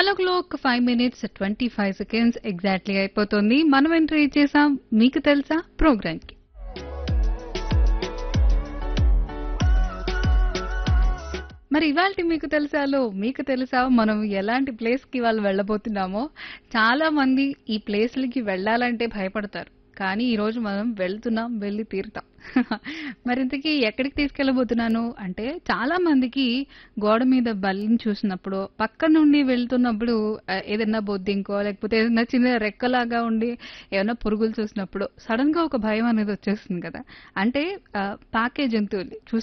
డియాలాగ్ లో ఒక five minutes twenty five seconds exactly అయిపోతుంది మనం ఎంట్రీ ఇచ్చేసాం మీకు తెలుసా ప్రోగ్రామ్ కి మరి ఇవాళ మీకు తెలుసాలో మీకు తెలుసా మనం ఎలాంటి ప్లేస్ కి వాళ్ళు వెళ్ళబోతున్నామో చాలా మంది ఈ ప్లేస్లకి వెళ్ళాలంటే భయపడతారు కానీ ఈ రోజు మనం వెళ్తున్నాం వెళ్ళి తీరుతాం మరి ఇంతకీ ఎక్కడికి తీసుకెళ్ళబోతున్నాను అంటే చాలా మందికి గోడ మీద బల్లిని చూసినప్పుడు పక్క నుండి వెళ్తున్నప్పుడు ఆ, ఏదైనా బొద్దింకో లేకపోతే ఏదైనా చిన్న రెక్కలాగా ఉండి ఏమైనా పురుగులు చూసినప్పుడు సడన్ గా ఒక భయం అనేది వచ్చేస్తుంది కదా అంటే ఆ, పాకే జంతువులు